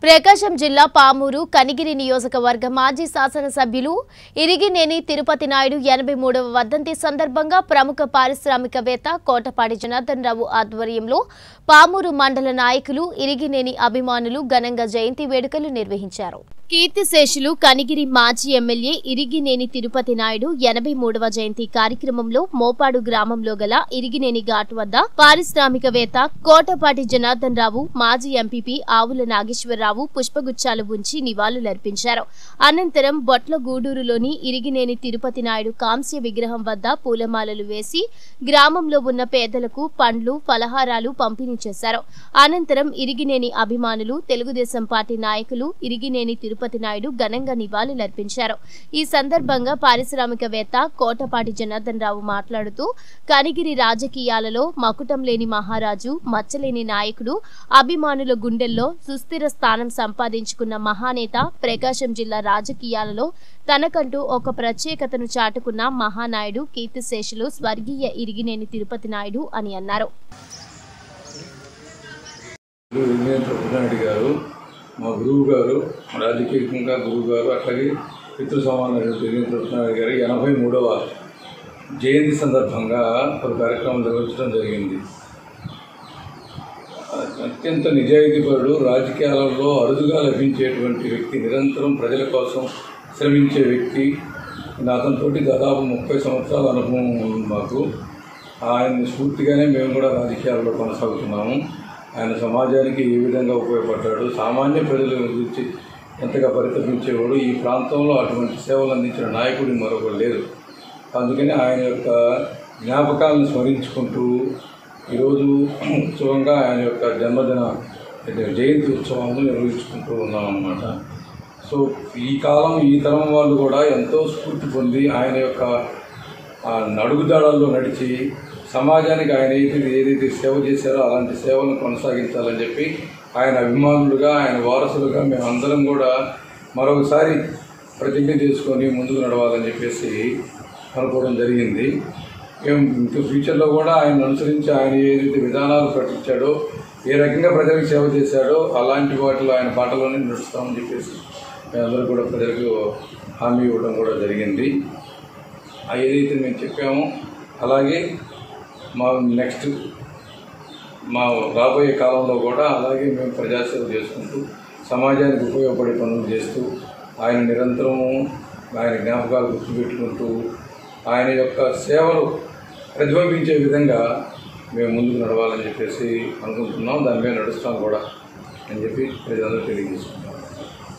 ప్రకాశం జిల్లా పామూరు కనిగిరి నియోజకవర్గ మాజీ శాసనసభ్యులు ఇరిగినేని తిరుపతి నాయుడు ఎనభై మూడవ వర్ధంతి సందర్భంగా ప్రముఖ పారిశ్రామికవేత్త కోటపాటి జనార్దన్ రావు ఆధ్వర్యంలో పామూరు మండల నాయకులు ఇరిగినేని అభిమానులు ఘనంగా జయంతి వేడుకలు నిర్వహించారు కీర్తిశేషులు కనిగిరి మాజీ ఎమ్మెల్యే ఇరిగినేని తిరుపతి నాయుడు ఎనభై మూడవ జయంతి కార్యక్రమంలో మోపాడు గ్రామంలో గల ఇరిగినేని ఘాట్ వద్ద పారిశ్రామికవేత్త కోటపాటి జనార్దన్ రావు మాజీ ఎంపీపీ ఆవుల నాగేశ్వరరావు పుష్పగుచ్చాలు ఉంచి నివాళులర్పించారు అనంతరం బొట్ల గూడూరులోని ఇరిగినేని తిరుపతి నాయుడు కాంస్య విగ్రహం వద్ద పూలమాలలు వేసి గ్రామంలో ఉన్న పేదలకు పండ్లు ఫలహారాలు పంపిణీ చేశారు అనంతరం ఇరిగినేని అభిమానులు తెలుగుదేశం పార్టీ నాయకులు ఇరిగినేని తిరుపతి నాయుడు ఘనంగా నివాళులర్పించారు ఈ సందర్భంగా పారిశ్రామికవేత్త కోటపాటి జనార్దన్ రావు మాట్లాడుతూ కనిగిరి రాజకీయాలలో మకుటం లేని మహారాజు మచ్చలేని నాయకుడు అభిమానుల గుండెల్లో సుస్థిర స్థానం సంపాదించుకున్న మహానేత ప్రకాశం జిల్లా రాజకీయాలలో తనకంటూ ఒక ప్రత్యేకతను చాటుకున్న మహానాయుడు కీర్తిశేషులు స్వర్గీయ ఇరిగినేని తిరుపతి నాయుడు అని అన్నారు విజయన్ ప్రభునాయుడు గారు మా గురువు గారు రాజకీయంగా గురువు గారు అట్లాగే పితృ సమాన విజయన్ ప్రభునాయుడు గారి ఎనభై మూడవ జయంతి సందర్భంగా పలు కార్యక్రమాలు నిర్వహించడం జరిగింది అత్యంత నిజాయితీపరుడు రాజకీయాలలో అరుదుగా లభించేటువంటి వ్యక్తి నిరంతరం ప్రజల కోసం శ్రమించే వ్యక్తి అతనితోటి దాదాపు ముప్పై సంవత్సరాల అనుభవం ఉంది మాకు ఆయన స్ఫూర్తిగానే మేము కూడా రాజకీయాల్లో కొనసాగుతున్నాము ఆయన సమాజానికి ఏ విధంగా ఉపయోగపడ్డాడు సామాన్య ప్రజల గురించి ఎంతగా పరితపించేవాడు ఈ ప్రాంతంలో అటువంటి సేవలు అందించిన నాయకుడు మరొకరు లేరు అందుకని ఆయన యొక్క జ్ఞాపకాలను స్మరించుకుంటూ ఈరోజు ఉత్సవంగా ఆయన యొక్క జన్మదిన అంటే జయంతి ఉత్సవాలను నిర్వహించుకుంటూ ఉన్నాం అన్నమాట సో ఈ కాలం ఈ తరం వాళ్ళు కూడా ఎంతో స్ఫూర్తి పొంది ఆయన యొక్క ఆ నడుగుదాడల్లో నడిచి సమాజానికి ఆయన ఏదైతే ఏదైతే సేవ చేశారో అలాంటి సేవలను కొనసాగించాలని చెప్పి ఆయన అభిమానులుగా ఆయన వారసులుగా మేమందరం కూడా మరొకసారి ప్రతిజ్ఞ చేసుకొని ముందుకు నడవాలని చెప్పేసి అనుకోవడం జరిగింది మేము ఇంకా ఫ్యూచర్లో కూడా ఆయన అనుసరించి ఆయన ఏదైతే విధానాలు ప్రకటించాడో ఏ రకంగా ప్రజలకు సేవ చేశాడో అలాంటి వాటిలో ఆయన పాటలోనే నడుస్తామని చెప్పేసి మేమందరూ కూడా ప్రజలకు హామీ ఇవ్వడం కూడా జరిగింది ఆ ఏదైతే మేము చెప్పామో అలాగే మా నెక్స్ట్ మా రాబోయే కాలంలో కూడా అలాగే మేము ప్రజాసేవ చేసుకుంటూ సమాజానికి ఉపయోగపడే పనులు చేస్తూ ఆయన నిరంతరము ఆయన జ్ఞాపకాలు గుర్తుపెట్టుకుంటూ ఆయన యొక్క సేవలు ప్రతిబింబించే విధంగా మేము ముందుకు నడవాలని చెప్పేసి అనుకుంటున్నాం దాని మీద నడుస్తాం కూడా అని చెప్పి ప్రజలందరూ తెలియజేసుకుంటాం